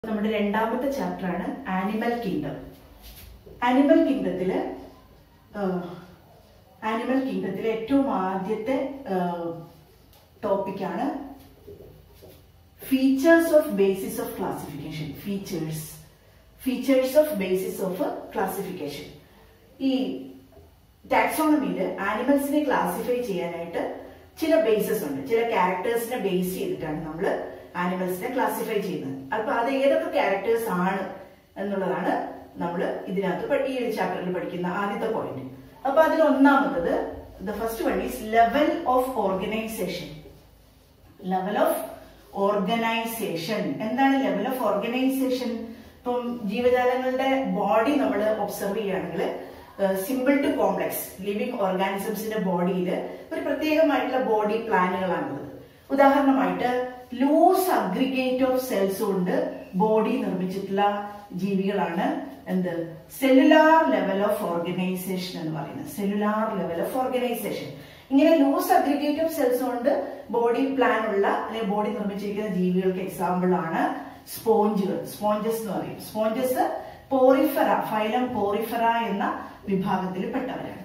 നമ്മുടെ രണ്ടാമത്തെ ചാപ്റ്റർ ആണ് ആനിമൽ കിങ്ഡം ആനിമൽ കിങ്ഡത്തില് ആനിമൽ കിങ്ഡത്തിലെ ഏറ്റവും ആദ്യത്തെ ടോപ്പിക്കാണ് features of basis of classification features features of basis of classification ഈ ടാക്സോണമിയിൽ ആനിമൽസിനെ ക്ലാസിഫൈ ചെയ്യാനായിട്ട് ചില ബേസസ് ഉണ്ട് ചില ക്യാരക്ടേഴ്സിനെ ബേസ് ചെയ്തിട്ടാണ് നമ്മൾ ആനിമൽസിനെ ക്ലാസിഫൈ ചെയ്യുന്നത് അപ്പൊ അത് ഏതൊക്കെ ക്യാരക്ടേഴ്സ് ആണ് എന്നുള്ളതാണ് നമ്മൾ ഇതിനകത്ത് പഠി- ഈ ഒരു ചാപ്റ്ററിൽ പഠിക്കുന്ന ആദ്യത്തെ പോയിന്റ് അപ്പൊ അതിൽ ഒന്നാമത്തത് the first one is level of organisation level of organisation എന്താണ് ലെവൽ ഓഫ് ഓർഗനൈസേഷൻ ഇപ്പം ജീവജാലങ്ങളുടെ ബോഡി നമ്മൾ ഒബ്സർവ് ചെയ്യുകയാണെങ്കിൽ സിമ്പിൾ ടു കോംപ്ലക്സ് ലിവിങ് ഓർഗാനിസംസിന്റെ ബോഡിയിൽ ഒരു പ്രത്യേകമായിട്ടുള്ള ബോഡി പ്ലാനുകളാണുള്ളത് ഉദാഹരണമായിട്ട് ലൂസ് അഗ്രിഗേറ്റ് ഓഫ് സെൽസ് കൊണ്ട് ബോഡി നിർമ്മിച്ചിട്ടുള്ള ജീവികളാണ് എന്ത് സെല്ലുലാർ ലെവൽ ഓഫ് ഓർഗനൈസേഷൻ എന്ന് പറയുന്നത് സെല്ലുലാർ ലെവൽ ഓഫ് ഓർഗനൈസേഷൻ ഇങ്ങനെ ലൂസ് അഗ്രിഗേറ്റ് ഓഫ് സെൽസ് കൊണ്ട് ബോഡി പ്ലാൻ ഉള്ള അല്ലെങ്കിൽ ബോഡി നിർമ്മിച്ചിരിക്കുന്ന ജീവികൾക്ക് എക്സാമ്പിൾ ആണ് സ്പോഞ്ചുകൾ സ്പോഞ്ചസ് എന്ന് പറയും സ്പോഞ്ചസ് പോറിഫറ ഫൈലം പോറിഫറ എന്ന വിഭാഗത്തിൽ പെട്ടവരാണ്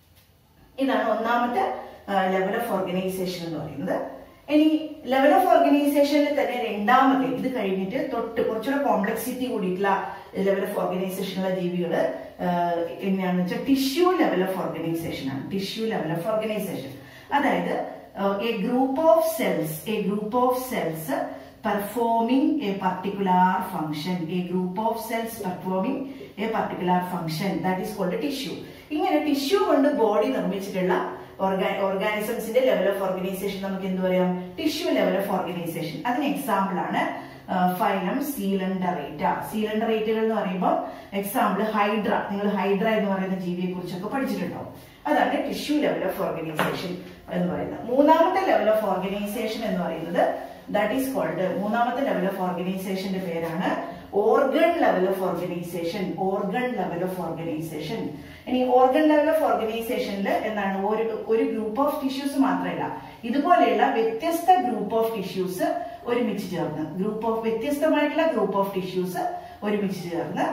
ഇതാണ് ഒന്നാമത്തെ ലെവൽ ഓഫ് ഓർഗനൈസേഷൻ എന്ന് പറയുന്നത് ഇനി ലെവൽ ഓഫ് ഓർഗനൈസേഷനിൽ തന്നെ രണ്ടാമത്തെ ഇത് കഴിഞ്ഞിട്ട് തൊട്ട് കുറച്ചുകൂടെ കോംപ്ലക്സിറ്റി കൂടിയിട്ടുള്ള ലെവൽ ഓഫ് ഓർഗനൈസേഷനുള്ള ജീവികൾ എങ്ങനെയാണെന്ന് വെച്ചാൽ ടിഷ്യൂ ലെവൽ ഓഫ് ഓർഗനൈസേഷൻ ആണ് ടിഷ്യൂ ലെവൽ ഓഫ് ഓർഗനൈസേഷൻ അതായത് a group of cells a group of cells performing a particular function a group of cells performing a particular function that is called tissue ഇങ്ങനെ tissue കൊണ്ട് body നിർമ്മിച്ചിട്ടുള്ള ഓർഗാനിസംസിന്റെ level of organisation നമുക്ക് എന്ത് പറയാം tissue level of organisation അതിന് example ആണ് phylum coelenterata സീലണ്ടറേറ്റുകൾ എന്ന് പറയുമ്പോൾ എക്സാമ്പിൾ ഹൈഡ്ര നിങ്ങൾ ഹൈഡ്ര എന്ന് പറയുന്ന ജീവിയെ കുറിച്ചൊക്കെ പഠിച്ചിട്ടുണ്ടോ അതാണ് ടിഷ്യൂ ലെവൽ ഓഫ് ഓർഗനൈസേഷൻ എന്ന് പറയുന്നത് മൂന്നാമത്തെ ലെവൽ ഓഫ് ഓർഗനൈസേഷൻ എന്ന് പറയുന്നത് ദാറ്റ് ഈസ് കോൾഡ് മൂന്നാമത്തെ ലെവൽ ഓഫ് ഓർഗനൈസേഷന്റെ പേരാണ് organ level of organisation organ level of organisation ഇനി ഓർഗൺ ലെവൽ ഓഫ് ഓർഗനൈസേഷനിൽ എന്താണ് ഒരു ഒരു ഗ്രൂപ്പ് ഓഫ് ടിഷ്യൂസ് മാത്രമല്ല ഇതുപോലെയുള്ള വ്യത്യസ്ത ഗ്രൂപ്പ് ഓഫ് ടിഷ്യൂസ് ഒരുമിച്ച് ചേർന്ന് ഗ്രൂപ്പ് ഓഫ് വ്യത്യസ്തമായിട്ടുള്ള ഗ്രൂപ്പ് ഓഫ് ടിഷ്യൂസ് ഒരുമിച്ച് ചേർന്ന്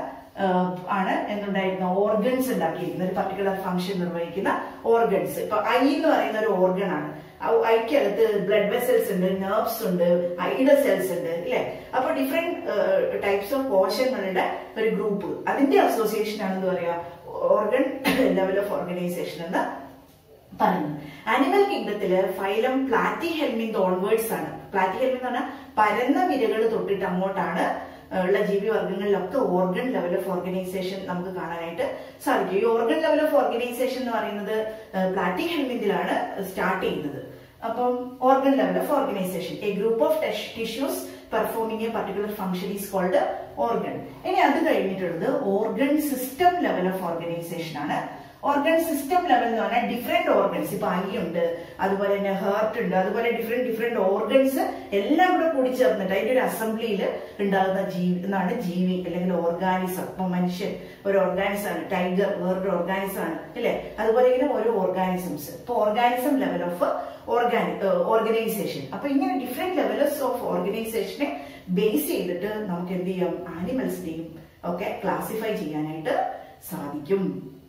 ആണ് എന്തുണ്ടായിരുന്ന ഓർഗൻസ് ഉണ്ടാക്കിയിരിക്കുന്നത് ഒരു പർട്ടിക്കുലർ ഫംഗ്ഷൻ നിർവഹിക്കുന്ന ഓർഗൻസ് ഇപ്പൊ ഐ എന്ന് പറയുന്ന ഒരു ഓർഗൺ ആണ് ഐക്കകത്ത് ബ്ലഡ് വെസൽസ് ഉണ്ട് നെർവ്സ് ഉണ്ട് ഐഡ സെൽസ് ഉണ്ട് ഇല്ലേ അപ്പൊ ഡിഫറെന്റ് ടൈപ്സ് ഓഫ് കോശങ്ങളുടെ ഒരു ഗ്രൂപ്പ് അതിന്റെ അസോസിയേഷൻ ആണെന്ന് പറയാ ഓർഗൻ ലെവൽ ഓഫ് ഓർഗനൈസേഷൻ എന്ന് പറയുന്നത് ആനിമൽ കിങ്ഡത്തില് ഫൈലം പ്ലാറ്റി ഹെൽമിൻ ഓൺവേർഡ്സ് ആണ് പ്ലാറ്റി ഹെൽമിൻ എന്ന് പറഞ്ഞാൽ പരന്ന വിരകൾ തൊട്ടിട്ട് അങ്ങോട്ടാണ് ഉള്ള ജീവിവർഗങ്ങളിലൊക്കെ ഓർഗൻ ലെവൽ ഓഫ് ഓർഗനൈസേഷൻ നമുക്ക് കാണാനായിട്ട് സാധിക്കും ഈ ഓർഗൻ ലെവൽ ഓഫ് ഓർഗനൈസേഷൻ എന്ന് പറയുന്നത് പ്ലാറ്റി ഹെൽമിന്റിലാണ് സ്റ്റാർട്ട് ചെയ്യുന്നത് അപ്പം organ level of organisation a group of tissues performing a particular function is called organ ഇനി അത് കഴിഞ്ഞിട്ടുള്ളത് organ system level of organisation ആണ് ഓർഗൻ സിസ്റ്റം ലെവൽ എന്ന് പറഞ്ഞാൽ ഡിഫറെന്റ് ഓർഗൻസ് ഇപ്പൊ ഐ ഉണ്ട് അതുപോലെ തന്നെ ഹേർട്ട് ഉണ്ട് അതുപോലെ ഡിഫറെന്റ് ഡിഫറെന്റ് ഓർഗൻസ് എല്ലാം കൂടെ കൂടി ചേർന്നിട്ട് അതിന്റെ ഒരു അസംബ്ലിയിൽ ഉണ്ടാകുന്ന ജീവി എന്നാണ് ജീവി അല്ലെങ്കിൽ ഓർഗാനിസം ഇപ്പൊ മനുഷ്യൻ ഒരു ഓർഗാനിസം ആണ് ടൈഗർ വേറൊരു ഓർഗാനിസം ആണ് അല്ലെ അതുപോലെ ഇങ്ങനെ ഓരോ ഓർഗാനിസംസ് ഇപ്പൊ organism level of organi organisation അപ്പൊ ഇങ്ങനെ ഡിഫറെന്റ് ലെവൽസ് ഓഫ് ഓർഗനൈസേഷനെ ബേസ് ചെയ്തിട്ട് നമുക്ക് എന്ത് ചെയ്യാം ആനിമൽസിനെയും ഒക്കെ ക്ലാസിഫൈ ചെയ്യാനായിട്ട് സാധിക്കും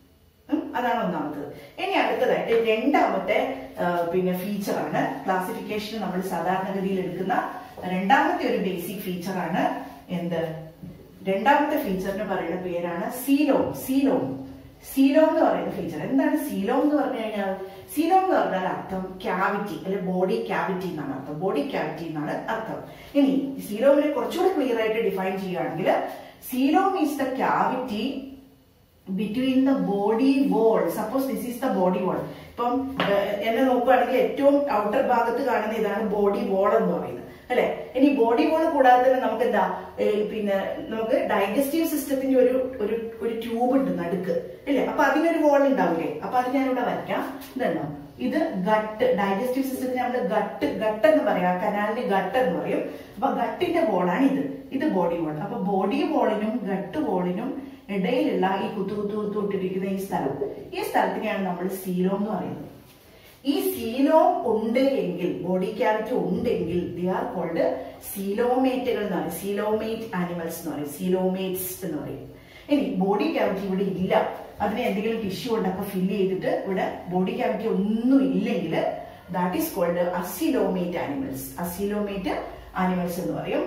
അതാണ് ഒന്നാമത്തത് ഇനി അടുത്തതായിട്ട് രണ്ടാമത്തെ പിന്നെ ഫീച്ചറാണ് ക്ലാസിഫിക്കേഷൻ നമ്മൾ സാധാരണഗതിയിൽ എടുക്കുന്ന രണ്ടാമത്തെ ഒരു ബേസിക് ഫീച്ചറാണ് എന്ത് രണ്ടാമത്തെ ഫീച്ചറിന് പറയുന്ന പേരാണ് സീലോം സീലോം സീലോം എന്ന് പറയുന്ന ഫീച്ചർ എന്താണ് സീലോം എന്ന് പറഞ്ഞു കഴിഞ്ഞാൽ സീലോം എന്ന് പറഞ്ഞാൽ അർത്ഥം ക്യാവിറ്റി അല്ലെ ബോഡി ക്യാവിറ്റി എന്നാണ് അർത്ഥം ബോഡി ക്യാവിറ്റി എന്നാണ് അർത്ഥം ഇനി സീലോമിനെ കുറച്ചുകൂടി ക്ലിയർ ആയിട്ട് ഡിഫൈൻ ചെയ്യുകയാണെങ്കിൽ coelom is the cavity between the body wall suppose this is the body wall ഇപ്പം എന്നെ നോക്കുകയാണെങ്കിൽ ഏറ്റവും ഔട്ടർ ഭാഗത്ത് കാണുന്ന ഇതാണ് ബോഡി വോൾ എന്ന് പറയുന്നത് അല്ലെ ഇനി ബോഡി വോൾ കൂടാതെ തന്നെ നമുക്ക് എന്താ പിന്നെ നമുക്ക് ഡൈജസ്റ്റീവ് സിസ്റ്റത്തിന്റെ ഒരു ഒരു ഒരു ട്യൂബ് ഉണ്ട് നടുക്ക് അല്ലേ അപ്പൊ അതിനൊരു വോൾ ഉണ്ടാവില്ലേ അപ്പൊ അത് ഞാൻ ഇവിടെ വരയ്ക്കാം ഇതുണ്ടോ ഇത് ഗട്ട് ഡൈജസ്റ്റീവ് സിസ്റ്റത്തിന് നമ്മൾ ഗട്ട് ഗട്ട് എന്ന് പറയാം കനാലിന്റെ ഗട്ട് എന്ന് പറയും അപ്പൊ ഗട്ടിന്റെ വോളാണ് ഇത് ഇത് ബോഡി വോൾ അപ്പൊ ബോഡി വോളിനും ഗട്ട് വോളിനും ഇടയിലുള്ള ഈ കുത്തു കുത്തു കുത്തു ഇട്ടിരിക്കുന്ന ഈ സ്ഥലം ഈ സ്ഥലത്തിനെയാണ് നമ്മൾ സീലോ എന്ന് പറയുന്നത് ഈ സീലോം ഉണ്ട് എങ്കിൽ ബോഡി ക്യാവിറ്റി ഉണ്ടെങ്കിൽ ദി ആർ കോൾഡ് സീലോമേറ്റുകൾ എന്ന് പറയും സീലോമേറ്റ് ആനിമൽസ് എന്ന് പറയും സീലോമേറ്റ്സ് എന്ന് പറയും ഇനി ബോഡി ക്യാവിറ്റി ഇവിടെ ഇല്ല അതിനെ എന്തെങ്കിലും ടിഷ്യൂ കൊണ്ടൊക്കെ ഫില്ല് ചെയ്തിട്ട് ഇവിടെ ബോഡി ക്യാവിറ്റി ഒന്നും ഇല്ലെങ്കിൽ that is called acoelomate animals acoelomate animals എന്ന് പറയും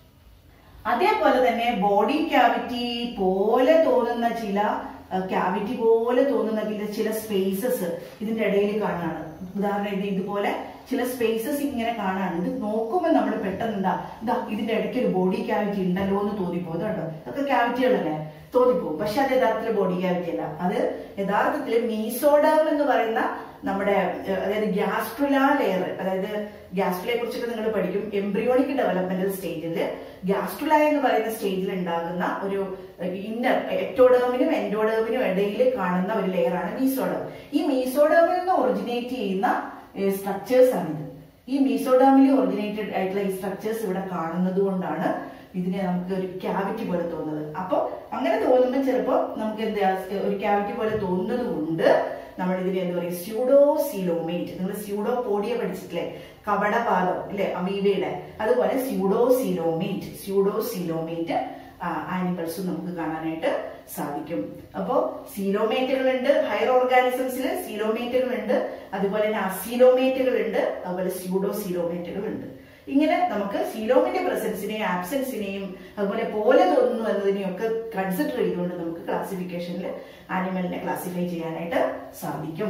അതേപോലെ തന്നെ ബോഡി ക്യാവിറ്റി പോലെ തോന്നുന്ന ചില ക്യാവിറ്റി പോലെ തോന്നുന്ന ചില- ചില സ്പേസസ് ഇതിന്റെ ഇടയിൽ കാണാണ് ഉദാഹരണം ഇത് ഇതുപോലെ ചില സ്പേസസ് ഇങ്ങനെ കാണാണ് ഇത് നോക്കുമ്പോൾ നമ്മൾ പെട്ടെന്ന് എന്താ ഇതാ ഇതിന്റെ ഇടയ്ക്ക് ഒരു ബോഡി ക്യാവിറ്റി ഉണ്ടല്ലോ എന്ന് തോന്നിപ്പോകും കേട്ടോ ഇതൊക്കെ ക്യാവിറ്റികളല്ലേ തോന്നിപ്പോകും പക്ഷെ അത് യഥാർത്ഥത്തിൽ ബോഡി ക്യാവിറ്റി അല്ല അത് യഥാർത്ഥത്തിൽ മീസോഡം എന്ന് പറയുന്ന നമ്മുടെ ഏഹ്, അതായത് ഗ്യാസ്ട്രുല ലെയർ അതായത് ഗ്യാസ്ട്രുലയെ കുറിച്ചൊക്കെ നിങ്ങൾ പഠിക്കും എംബ്രിയോണിക് ഡെവലപ്മെന്റൽ സ്റ്റേജിൽ ഗ്യാസ്ട്രുല എന്ന് പറയുന്ന സ്റ്റേജിൽ ഉണ്ടാകുന്ന ഒരു ഇന്നർ എക്ടോഡേമിനും എൻഡോഡേമിനും ഇടയിൽ കാണുന്ന ഒരു ലെയറാണ് മീസോഡം ഈ മീസോഡേമിൽ നിന്ന് ഒറിജിനേറ്റ് ചെയ്യുന്ന സ്ട്രക്ചേഴ്സ് ആണിത് ഈ മീസോഡാമിൽ ഒറിജിനേറ്റഡ് ആയിട്ടുള്ള ഈ സ്ട്രക്ചേഴ്സ് ഇവിടെ കാണുന്നത് കൊണ്ടാണ് ഇതിനെ നമുക്ക് ഒരു ക്യാവിറ്റി പോലെ തോന്നുന്നത് അപ്പൊ അങ്ങനെ തോന്നുമ്പോൾ ചിലപ്പോൾ നമുക്ക് എന്താ ഒരു ക്യാവിറ്റി പോലെ തോന്നുന്നത് കൊണ്ട് നമ്മൾ ഇതിനെ എന്താ പറയുക സ്യൂഡോ സീലോമേറ്റ് നിങ്ങൾ സ്യൂഡോ പോഡിയ പഠിച്ചിട്ടില്ലേ കപടപാദം അല്ലെ അമീബയുടെ അതുപോലെ സ്യൂഡോ സീലോമേറ്റ് സ്യൂഡോ സീലോമേറ്റ് ആനിമൽസും നമുക്ക് കാണാനായിട്ട് സാധിക്കും അപ്പോ സീലോമേറ്റുകൾ ഉണ്ട് ഹയർ ഓർഗാനിസംസിൽ സീലോമേറ്റുകൾ ഉണ്ട് അതുപോലെ തന്നെ അസീലോമേറ്റുകൾ ഉണ്ട് അതുപോലെ സ്യൂഡോ സീലോമേറ്റുകൾ ഉണ്ട് ഇങ്ങനെ നമുക്ക് സീലോമിന്റെ പ്രസൻസിനെയും ആബ്സെൻസിനെയും അതുപോലെ പോലെ തോന്നുന്നു എന്നതിനെയും ഒക്കെ കൺസിഡർ ചെയ്തുകൊണ്ട് നമുക്ക് ക്ലാസിഫിക്കേഷനിൽ ആനിമലിനെ ക്ലാസിഫൈ ചെയ്യാനായിട്ട് സാധിക്കും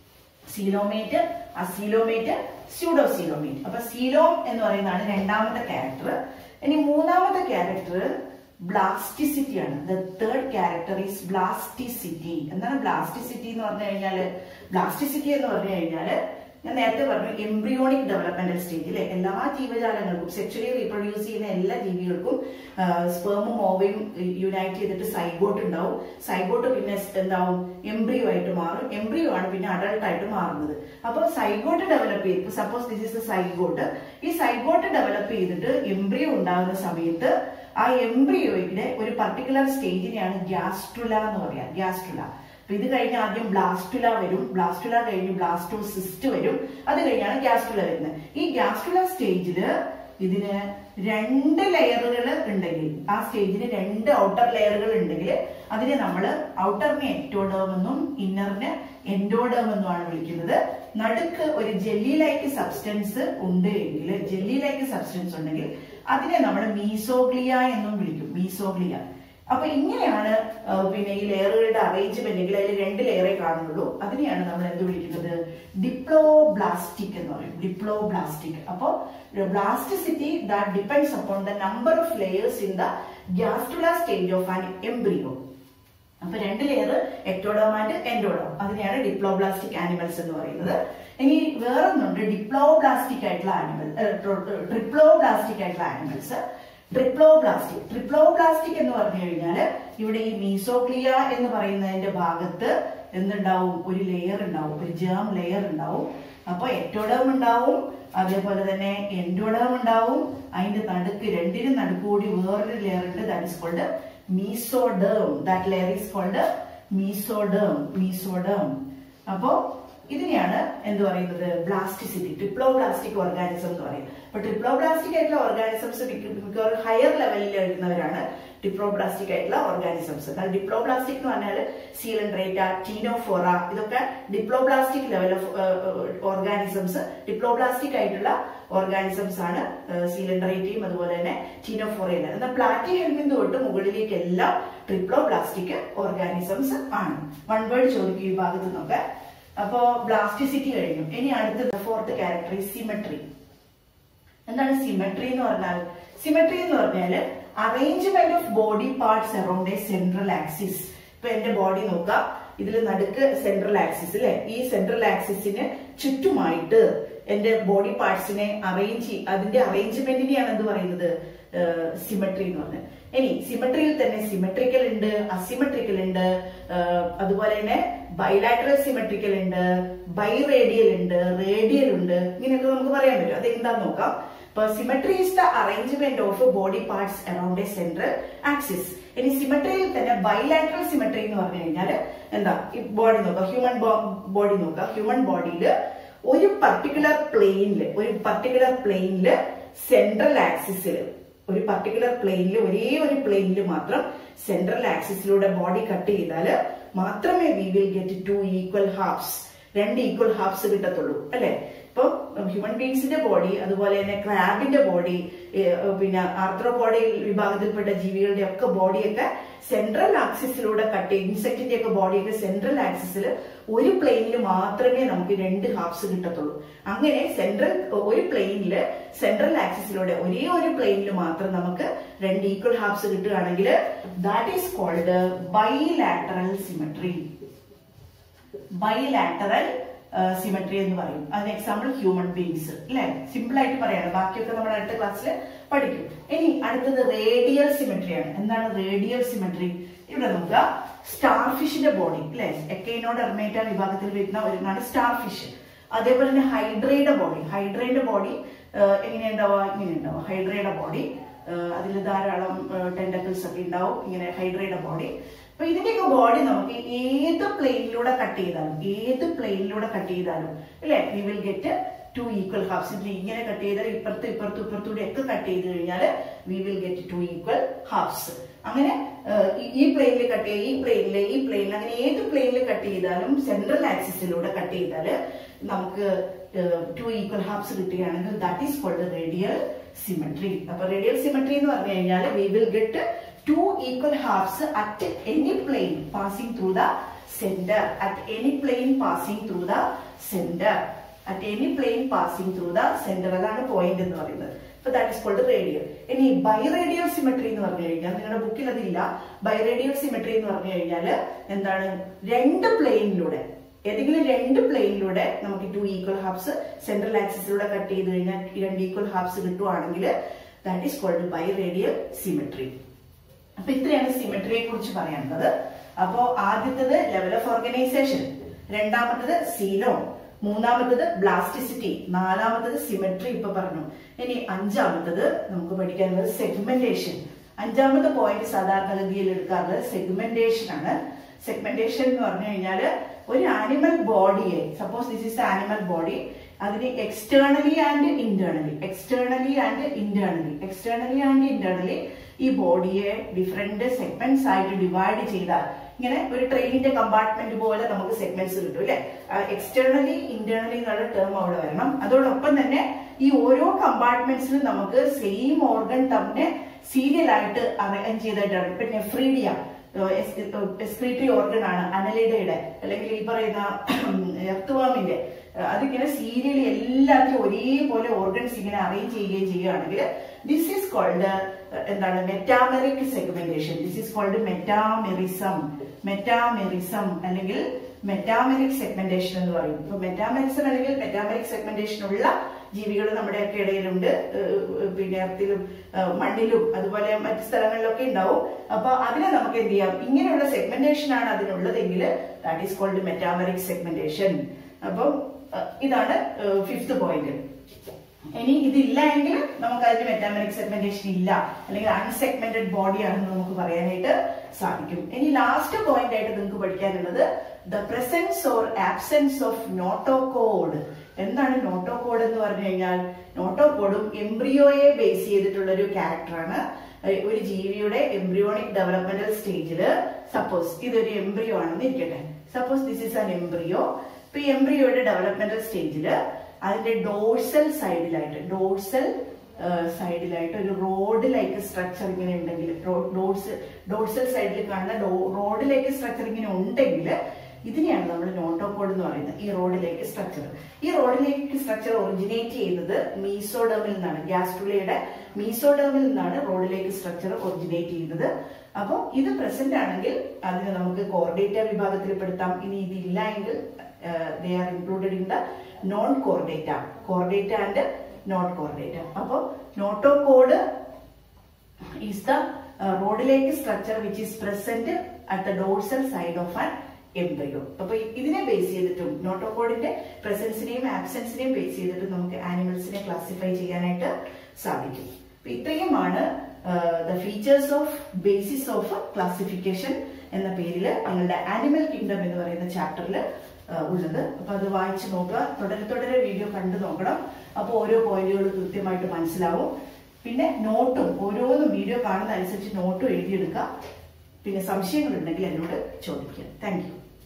സീലോമേറ്റ് അസീലോമേറ്റ് സ്യൂഡോസീലോമേറ്റ് അപ്പൊ സീലോം എന്ന് പറയുന്നതാണ് രണ്ടാമത്തെ ക്യാരക്ടർ ഇനി മൂന്നാമത്തെ ക്യാരക്ടർ ബ്ലാസ്റ്റിസിറ്റി ആണ് the third character is blasticity എന്താണ് ബ്ലാസ്റ്റിസിറ്റി എന്ന് പറഞ്ഞു കഴിഞ്ഞാല് ബ്ലാസ്റ്റിസിറ്റി എന്ന് പറഞ്ഞു കഴിഞ്ഞാല് ഞാൻ നേരത്തെ പറഞ്ഞു എംബ്രിയോണിക് ഡെവലപ്മെന്റൽ സ്റ്റേജിൽ എല്ലാ ജീവജാലങ്ങൾക്കും സെക്ഷലി റീപ്രൊഡ്യൂസ് ചെയ്യുന്ന എല്ലാ ജീവികൾക്കും സ്പേമും ഓവയും യുണൈറ്റ് ചെയ്തിട്ട് സൈഗോട്ട് ഉണ്ടാവും സൈഗോട്ട് പിന്നെ എന്താവും എംബ്രിയോ ആയിട്ട് മാറും എംബ്രിയോ ആണ് പിന്നെ അഡൾട്ട് ആയിട്ട് മാറുന്നത് അപ്പോൾ സൈഗോട്ട് ഡെവലപ്പ് ചെയ്ത് സപ്പോസ് ദിസ് ഇസ് സൈഗോട്ട് ഈ സൈഗോട്ട് ഡെവലപ്പ് ചെയ്തിട്ട് എംബ്രിയോ ഉണ്ടാകുന്ന സമയത്ത് ആ എംബ്രിയോയുടെ ഒരു പർട്ടിക്കുലർ സ്റ്റേജിനെയാണ് ഗ്യാസ്ട്രുല എന്ന് പറയാ ഗ്യാസ്ട്രുല അപ്പൊ ഇത് കഴിഞ്ഞ് ആദ്യം ബ്ലാസ്റ്റുല വരും ബ്ലാസ്റ്റുല കഴിഞ്ഞ് ബ്ലാസ്റ്റോസിസ്റ്റ് വരും അത് കഴിഞ്ഞാണ് ഗ്യാസ്റ്റുല വരുന്നത് ഈ ഗ്യാസ്റ്റുല സ്റ്റേജില് ഇതിന് രണ്ട് ലെയറുകൾ ഉണ്ടെങ്കിൽ ആ സ്റ്റേജിന് രണ്ട് ഔട്ടർ ലെയറുകൾ ഉണ്ടെങ്കിൽ അതിനെ നമ്മൾ ഔട്ടറിനെ എക്ടോഡേം എന്നും ഇന്നറിന് എൻഡോഡേം എന്നുമാണ് വിളിക്കുന്നത് നടുക്ക് ഒരു ജെല്ലി ലൈക്ക് സബ്സ്റ്റൻസ് ഉണ്ട് എങ്കിൽ ജെല്ലി ലൈക്ക് സബ്സ്റ്റൻസ് ഉണ്ടെങ്കിൽ അതിനെ നമ്മൾ മീസോഗ്ലിയ എന്നും വിളിക്കും മീസോഗ്ലിയ അപ്പൊ ഇങ്ങനെയാണ് ആ, പിന്നെ ഈ ലെയറുകളുടെ അറേഞ്ച്മെന്റ് എങ്കിൽ അതിൽ രണ്ട് ലെയറേ കാണുന്നുള്ളൂ അതിനെയാണ് നമ്മൾ എന്ത് വിളിക്കുന്നത് ഡിപ്ലോബ്ലാസ്റ്റിക് എന്ന് പറയും ഡിപ്ലോബ്ലാസ്റ്റിക് അപ്പോ blasticity that depends upon the number of layers in the gastrula stage of an embryo അപ്പൊ രണ്ട് ലെയർ എക്ടോഡോം ആൻഡ് എൻഡോഡോം അതിനെയാണ് ഡിപ്ലോബ്ലാസ്റ്റിക് ആനിമൽസ് എന്ന് പറയുന്നത് ഇനി വേറൊന്നുണ്ട് ഡിപ്ലോബ്ലാസ്റ്റിക് ആയിട്ടുള്ള ആനിമൽ ട്രിപ്ലോബ്ലാസ്റ്റിക് ആയിട്ടുള്ള ആനിമൽസ് ട്രിപ്ലോബ്ലാസ്റ്റിക് ട്രിപ്ലോബ്ലാസ്റ്റിക് എന്ന് പറഞ്ഞു കഴിഞ്ഞാൽ ഇവിടെ ഈ മീസോക്ലിയ എന്ന് പറയുന്നതിന്റെ ഭാഗത്ത് എന്തുണ്ടാവും ഒരു ലെയർ ഉണ്ടാവും ഒരു ജേം ലെയർ ഉണ്ടാവും അപ്പൊ എക്ടോഡേം ഉണ്ടാവും അതേപോലെ തന്നെ എൻഡോഡേം ഉണ്ടാവും അതിന്റെ നടുക്ക് രണ്ടിനും നടുക്ക് കൂടി വേറൊരു ലെയർ ഉണ്ട് that is called mesoderm that layer is called mesoderm mesoderm അപ്പോ ഇതിനെയാണ് എന്ത് പറയുന്നത് ബ്ലാസ്റ്റിസിറ്റി ട്രിപ്ലോബ്ലാസ്റ്റിക് ഓർഗാനിസം എന്ന് പറയും അപ്പൊ ട്രിപ്ലോബ്ലാസ്റ്റിക് ആയിട്ടുള്ള ഓർഗാനിസംസ് മിക്കവാറും ഹയർ ലെവലിൽ എഴുതുന്നവരാണ് ഡിപ്ലോബ്ലാസ്റ്റിക് ആയിട്ടുള്ള ഓർഗാനിസംസ് എന്നാൽ ഡിപ്ലോബ്ലാസ്റ്റിക് എന്ന് പറഞ്ഞാൽ സീലൻഡ്രേറ്റ ടീനോഫോറ ഇതൊക്കെ diploblastic level of organisms diploblastic ആയിട്ടുള്ള ഓർഗാനിസംസ് ആണ് സീലൻഡ്രേറ്റയും അതുപോലെ തന്നെ ടീനോഫോറയും എന്നാൽ പ്ലാറ്റി ഹെൽമിന് തൊട്ട് മുകളിലേക്ക് എല്ലാം ട്രിപ്ലോബ്ലാസ്റ്റിക് ഓർഗാനിസംസ് ആണ് വൺ വേർഡ് ചോദിക്കും ഈ ഭാഗത്ത് നിന്നൊക്കെ അപ്പോ ബ്ലാസ്റ്റിസിറ്റി കഴിഞ്ഞു ഇനി അടുത്ത ഫോർത്ത് ക്യാരക്ടർ സിമെട്രി എന്താണ് സിമെട്രി എന്ന് പറഞ്ഞാൽ സിമെട്രി എന്ന് പറഞ്ഞാല് arrangement of body parts around a central axis ഇപ്പൊ എന്റെ ബോഡി നോക്കാം ഇതിൽ നടുക്ക് സെൻട്രൽ ആക്സിസ് അല്ലെ ഈ സെൻട്രൽ ആക്സിസിന് ചുറ്റുമായിട്ട് എന്റെ ബോഡി പാർട്സിനെ അറേഞ്ച് അതിന്റെ അറേഞ്ച്മെന്റിനെയാണ് എന്ത് പറയുന്നത് സിമെട്രി എന്ന് പറഞ്ഞത് ഇനി സിമെട്രിയിൽ തന്നെ സിമെട്രിക്കൽ ഉണ്ട് അസിമെട്രിക്കൽ ഉണ്ട് ഏഹ് അതുപോലെ തന്നെ ബൈലാറ്ററൽ സിമെട്രിക്കൽ ഉണ്ട് ബൈറേഡിയൽ ഉണ്ട് റേഡിയൽ ഉണ്ട് ഇങ്ങനെയൊക്കെ നമുക്ക് പറയാൻ പറ്റും അത് എന്താന്ന് നോക്കാം ഇപ്പൊ symmetry is the arrangement of body parts around a central axis ഇനി സിമെട്രിയിൽ തന്നെ ബൈലാറ്ററൽ സിമെട്രി എന്ന് പറഞ്ഞു കഴിഞ്ഞാൽ എന്താ ഈ ബോഡി നോക്കാം ഹ്യൂമൻ ബോഡി നോക്കാം ഹ്യൂമൻ ബോഡിയിൽ ഒരു പർട്ടിക്കുലർ പ്ലെയിനിൽ ഒരു പർട്ടിക്കുലർ പ്ലെയിനിൽ സെൻട്രൽ ആക്സിസിൽ ഒരു പർട്ടിക്കുലർ പ്ലെയിനിൽ ഒരേ ഒരു പ്ലെയിനിൽ മാത്രം സെൻട്രൽ ആക്സിസിലൂടെ ബോഡി കട്ട് ചെയ്താൽ മാത്രമേ we will get two equal halves രണ്ട് ഈക്വൽ ഹാഫ്സ് കിട്ടത്തുള്ളൂ അല്ലെ ഇപ്പൊ ഹ്യൂമൻ ബീങ്സിന്റെ ബോഡി അതുപോലെ തന്നെ ക്രാബിന്റെ ബോഡി പിന്നെ ആർത്രോപോഡി വിഭാഗത്തിൽപ്പെട്ട ജീവികളുടെ ഒക്കെ ബോഡിയൊക്കെ സെൻട്രൽ ആക്സിസിലൂടെ കട്ട് ചെയ്യും ഇൻസെക്ടിന്റെ ഒക്കെ ബോഡിയൊക്കെ സെൻട്രൽ ആക്സിസിൽ ഒരു പ്ലെയിനിൽ മാത്രമേ നമുക്ക് രണ്ട് ഹാഫ്സ് കിട്ടത്തുള്ളൂ അങ്ങനെ സെൻട്രൽ ഒരു പ്ലെയിനിൽ സെൻട്രൽ ആക്സിസിലൂടെ ഒരേ ഒരു പ്ലെയിനിൽ മാത്രം നമുക്ക് രണ്ട് ഈക്വൽ ഹാഫ്സ് കിട്ടുകയാണെങ്കിൽ that is called bilateral symmetry bilateral symmetry എന്ന് പറയും അതിന് എക്സാമ്പിൾ ഹ്യൂമൻ ബീങ്സ് അല്ലെ സിമ്പിൾ ആയിട്ട് പറയാണ് ബാക്കിയൊക്കെ നമ്മൾ അടുത്ത ക്ലാസ്സിൽ പഠിക്കും ഇനി അടുത്തത് റേഡിയൽ സിമെട്രിയാണ് എന്താണ് റേഡിയൽ സിമെട്രി ഇവിടെ നോക്കുക സ്റ്റാർ ഫിഷിന്റെ ബോഡി അല്ലെ എക്കൈനോഡ് എർമേറ്റ വിഭാഗത്തിൽ വരുന്ന ഒരെണ്ണാണ് സ്റ്റാർ ഫിഷ് അതേപോലെ തന്നെ ഹൈഡ്രയുടെ ബോഡി ഹൈഡ്രയുടെ ബോഡി എങ്ങനെ ഉണ്ടാവുക ഇങ്ങനെ ഉണ്ടാവുക ഹൈഡ്രയുടെ ബോഡി അതിൽ ധാരാളം ടെൻഡക്കിൾസ് ഒക്കെ ഉണ്ടാവും ഇങ്ങനെ ഹൈഡ്രയുടെ ബോഡി അപ്പൊ ഇതിന്റെയൊക്കെ ബോഡി നമുക്ക് ഏത് പ്ലെയിനിലൂടെ കട്ട് ചെയ്താലും ഏത് പ്ലെയിനിലൂടെ കട്ട് ചെയ്താലും അല്ലെ we will get two equal halves ഇതിൽ ഇങ്ങനെ കട്ട് ചെയ്താൽ ഇപ്പുറത്ത് ഇപ്പുറത്തും ഇപ്പുറത്തൂടെ ഒക്കെ കട്ട് ചെയ്ത് കഴിഞ്ഞാൽ we will get two equal halves അങ്ങനെ ഈ പ്ലെയിനിൽ കട്ട് ചെയ്യുക ഈ പ്ലെയിനിൽ ഈ പ്ലെയിനിൽ അങ്ങനെ ഏത് പ്ലെയിനിൽ കട്ട് ചെയ്താലും സെൻട്രൽ ആക്സിസിലൂടെ കട്ട് ചെയ്താൽ നമുക്ക് ടു ഈക്വൽ ഹാഫ്സ് കിട്ടുകയാണെങ്കിൽ that is called radial symmetry അപ്പൊ റേഡിയൽ സിമെട്രി എന്ന് പറഞ്ഞു കഴിഞ്ഞാൽ we will get two equal halves at any plane passing through the centre at any plane passing through the centre at any plane passing through the centre അതാണ് point എന്ന് പറയുന്നത് അപ്പൊ that is called radial ഇനി by radial symmetry എന്ന് പറഞ്ഞു കഴിഞ്ഞാൽ നിങ്ങളുടെ ബുക്കിൽ അതില്ല ബൈ റേഡിയൽ സിമെട്രി എന്ന് പറഞ്ഞു കഴിഞ്ഞാൽ എന്താണ് രണ്ട് പ്ലെയിനിലൂടെ ഏതെങ്കിലും രണ്ട് പ്ലെയിനിലൂടെ നമുക്ക് ടു ഈക്വൽ ഹാഫ്സ് സെൻട്രൽ ആക്സിസിലൂടെ കട്ട് ചെയ്ത് കഴിഞ്ഞാൽ രണ്ട് ഈക്വൽ ഹാഫ്സ് കിട്ടുവാണെങ്കിൽ that is called by radial symmetry അപ്പൊ ഇത്രയാണ് സിമെട്രിയെ കുറിച്ച് പറയാനുള്ളത് അപ്പോ ആദ്യത്തത് ലെവൽ ഓഫ് ഓർഗനൈസേഷൻ രണ്ടാമത്തത് സീലോൺ മൂന്നാമത്തത് ബ്ലാസ്റ്റിസിറ്റി നാലാമത്തത് സിമെട്രി ഇപ്പൊ പറഞ്ഞു ഇനി അഞ്ചാമത്തത് നമുക്ക് പഠിക്കാനുള്ളത് സെഗ്മെന്റേഷൻ അഞ്ചാമത്തെ പോയിന്റ് സാധാരണഗതിയിൽ എടുക്കാറുള്ളത് സെഗ്മെന്റേഷൻ ആണ് സെഗ്മെന്റേഷൻ എന്ന് പറഞ്ഞു കഴിഞ്ഞാൽ ഒരു ആനിമൽ ബോഡിയെ suppose this is animal body അതിന് externally and internally externally and internally externally and internally ഈ ബോഡിയെ ഡിഫറെന്റ് സെഗ്മെന്റ്സ് ആയിട്ട് ഡിവൈഡ് ചെയ്താൽ ഇങ്ങനെ ഒരു ട്രെയിനിന്റെ കമ്പാർട്ട്മെന്റ് പോലെ നമുക്ക് സെഗ്മെന്റ്സ് കിട്ടും അല്ലെ എക്സ്റ്റേണലി ഇന്റേണലി എന്നുള്ള ടേം അവിടെ വരണം അതോടൊപ്പം തന്നെ ഈ ഓരോ കമ്പാർട്ട്മെന്റ്സിലും നമുക്ക് സെയിം ഓർഗൻ തന്നെ സീരിയൽ ആയിട്ട് അറേഞ്ച് ചെയ്തിട്ടാണ് ഇപ്പൊ നെഫ്രീഡിയ എക്സ്ക്രീറ്ററി ഓർഗൻ ആണ് അനലിഡയുടെ അല്ലെങ്കിൽ ഈ പറയുന്ന എർത്തുവാമിന്റെ അതിങ്ങനെ സീരിയലി എല്ലാത്തിലും ഒരേപോലെ ഓർഗൻസ് ഇങ്ങനെ അറേഞ്ച് ചെയ്യുകയും ചെയ്യുകയാണെങ്കിൽ ദിസ് ഈസ് കോൾഡ് എന്താണ് metameric segmentation this is called metamerism metamerism അല്ലെങ്കിൽ മെറ്റാമെറിക് സെഗ്മെന്റേഷൻ എന്ന് പറയും ഇപ്പൊ മെറ്റാമെറിസം അല്ലെങ്കിൽ മെറ്റാമെറിക് സെഗ്മെന്റേഷൻ ഉള്ള ജീവികൾ നമ്മുടെയൊക്കെ ഇടയിലുണ്ട് പിന്നെ എർത്തിലും മണ്ണിലും അതുപോലെ മറ്റു സ്ഥലങ്ങളിലൊക്കെ ഉണ്ടാവും അപ്പൊ അതിനെ നമുക്ക് എന്ത് ചെയ്യാം ഇങ്ങനെയുള്ള സെഗ്മെന്റേഷൻ ആണ് അതിനുള്ളതെങ്കിൽ that is called metameric segmentation അപ്പം ഇതാണ് ഫിഫ്ത് പോയിന്റ് ഇനി ഇതില്ല എങ്കിൽ നമുക്ക് അതിന് മെറ്റാമെറിക് സെഗ്മെന്റേഷൻ ഇല്ല അല്ലെങ്കിൽ അൺസെഗ്മെന്റഡ് ബോഡി ആണെന്ന് നമുക്ക് പറയാനായിട്ട് സാധിക്കും ഇനി ലാസ്റ്റ് പോയിന്റ് ആയിട്ട് നിങ്ങൾക്ക് പഠിക്കാനുള്ളത് the presence or absence of notochord എന്താണ് നോട്ടോകോഡ് എന്ന് പറഞ്ഞു കഴിഞ്ഞാൽ നോട്ടോകോഡും എംബ്രിയോയെ ബേസ് ചെയ്തിട്ടുള്ള ഒരു ക്യാരക്ടറാണ് ഒരു ജീവിയുടെ എംബ്രിയോണിക് ഡെവലപ്മെന്റൽ സ്റ്റേജിൽ സപ്പോസ് ഇതൊരു എംബ്രിയോ ആണെന്ന് ഇരിക്കട്ടെ suppose this is an embryo ഇപ്പൊ എംബ്രിയോയുടെ ഡെവലപ്മെന്റൽ സ്റ്റേജില് അതിന്റെ ഡോഴ്സൽ സൈഡിലായിട്ട് ഡോഴ്സൽ സൈഡിലായിട്ട് ഒരു റോഡ് ലൈക്ക് സ്ട്രക്ചർ ഇങ്ങനെ ഉണ്ടെങ്കിൽ ഡോഴ്സ് ഡോഴ്സൽ സൈഡിൽ കാണുന്ന റോഡ് ലൈക്ക് സ്ട്രക്ചർ ഇങ്ങനെ ഉണ്ടെങ്കിൽ ഇതിനെയാണ് നമ്മൾ നോട്ടോകോഡ് എന്ന് പറയുന്നത് ഈ റോഡിലേക്ക് സ്ട്രക്ചർ ഈ റോഡിലേക്ക് സ്ട്രക്ചർ ഒറിജിനേറ്റ് ചെയ്യുന്നത് മീസോഡേമിൽ നിന്നാണ് ഗ്യാസ്ട്രുലയുടെ മീസോഡേമിൽ നിന്നാണ് റോഡിലേക്ക് സ്ട്രക്ചർ ഒറിജിനേറ്റ് ചെയ്യുന്നത് അപ്പോൾ ഇത് പ്രസന്റ് ആണെങ്കിൽ അതിന് നമുക്ക് കോർഡേറ്റ വിഭാഗത്തിൽ പെടുത്താം ഇനി ഇതില്ല എങ്കിൽ they are included in the non chordata chordata and not chordata അപ്പോൾ നോട്ടോകോഡ് ഈസ് ദ റോഡിലേക്ക് structure which is present at the dorsal side of an embryo അപ്പൊ ഇതിനെ ബേസ് ചെയ്തിട്ടും നോട്ടോകോഡിന്റെ പ്രസൻസിനെയും ആബ്സെൻസിനെയും ബേസ് ചെയ്തിട്ട് നമുക്ക് ആനിമൽസിനെ ക്ലാസിഫൈ ചെയ്യാനായിട്ട് സാധിക്കും അപ്പൊ ഇത്രയുമാണ് the features of basis of classification എന്ന പേരിൽ നിങ്ങളുടെ ആനിമൽ കിങ്ഡം എന്ന് പറയുന്ന ചാപ്റ്ററിൽ ആ, ഉള്ളത് അപ്പൊ അത് വായിച്ചു നോക്കുക തുടരെ തുടരെ വീഡിയോ കണ്ടു നോക്കണം അപ്പോൾ ഓരോ പോയിന്റുകൾ കൃത്യമായിട്ട് മനസ്സിലാവും പിന്നെ നോട്ടും ഓരോന്നും വീഡിയോ കാണുന്ന അനുസരിച്ച് നോട്ടും എഴുതിയെടുക്കുക പിന്നെ സംശയങ്ങളുണ്ടെങ്കിൽ എന്നോട് ചോദിക്കുക താങ്ക് യു